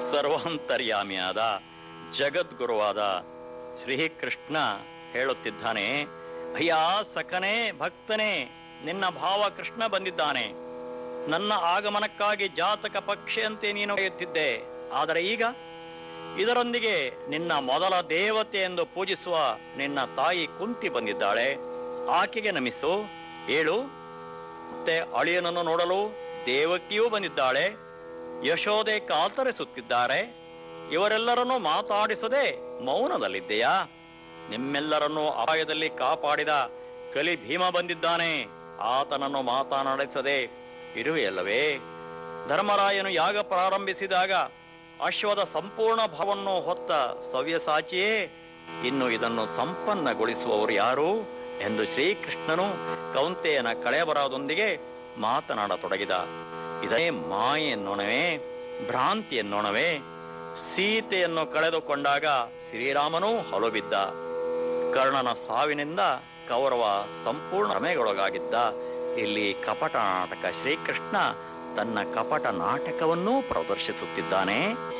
ಸರ್ವಾಂತರ್ಯಾಮಿಯಾದ ಜಗದ್ಗುರುವಾದ ಶ್ರೀಕೃಷ್ಣ ಹೇಳುತ್ತಿದ್ದಾನೆ ಅಯ್ಯ ಸಖನೇ ಭಕ್ತನೇ ನಿನ್ನ ಭಾವ ಕೃಷ್ಣ ಬಂದಿದ್ದಾನೆ ನನ್ನ ಆಗಮನಕ್ಕಾಗಿ ಜಾತಕ ಪಕ್ಷಿಯಂತೆ ನೀನು ಕಾಯುತ್ತಿದ್ದೆ ಆದರೆ ಈಗ ಇದರೊಂದಿಗೆ ನಿನ್ನ ಮೊದಲ ದೇವತೆ ಎಂದು ಪೂಜಿಸುವ ನಿನ್ನ ತಾಯಿ ಕುಂತಿ ಬಂದಿದ್ದಾಳೆ ಆಕೆಗೆ ನಮಿಸು ಹೇಳು ಮತ್ತೆ ಅಳಿಯನನ್ನು ನೋಡಲು ದೇವಕಿಯೂ ಬಂದಿದ್ದಾಳೆ ಯಶೋದೆ ಕಾತರಿಸುತ್ತಿದ್ದಾರೆ ಇವರೆಲ್ಲರನ್ನೂ ಮಾತಾಡಿಸದೆ ಮೌನದಲ್ಲಿದ್ದೆಯಾ ನಿಮ್ಮೆಲ್ಲರನ್ನೂ ಅಪಾಯದಲ್ಲಿ ಕಾಪಾಡಿದ ಕಲಿ ಭೀಮ ಬಂದಿದ್ದಾನೆ ಆತನನ್ನು ಮಾತನಾಡಿಸದೆ ಇರುವೆಯಲ್ಲವೇ ಧರ್ಮರಾಯನು ಯಾಗ ಪ್ರಾರಂಭಿಸಿದಾಗ ಅಶ್ವದ ಸಂಪೂರ್ಣ ಭಾವನ್ನು ಹೊತ್ತ ಸವ್ಯಸಾಚಿಯೇ ಇನ್ನು ಇದನ್ನು ಸಂಪನ್ನಗೊಳಿಸುವವರು ಯಾರು ಎಂದು ಶ್ರೀಕೃಷ್ಣನು ಕೌಂತೆಯನ ಕಳೆಬರದೊಂದಿಗೆ ಮಾತನಾಡತೊಡಗಿದ ಇದೇ ಮಾಯೆ ಎನ್ನೋಣವೇ ಭ್ರಾಂತಿ ಎನ್ನೋಣವೇ ಸೀತೆಯನ್ನು ಕಳೆದುಕೊಂಡಾಗ ಶ್ರೀರಾಮನೂ ಹೊಲಬಿದ್ದ ಕರ್ಣನ ಸಾವಿನಿಂದ ಕೌರವ ಸಂಪೂರ್ಣ ಭ್ರಮೆಗೊಳಗಾಗಿದ್ದ ಇಲ್ಲಿ ಕಪಟ ನಾಟಕ ಶ್ರೀಕೃಷ್ಣ ತನ್ನ ಕಪಟ ನಾಟಕವನ್ನೂ ಪ್ರದರ್ಶಿಸುತ್ತಿದ್ದಾನೆ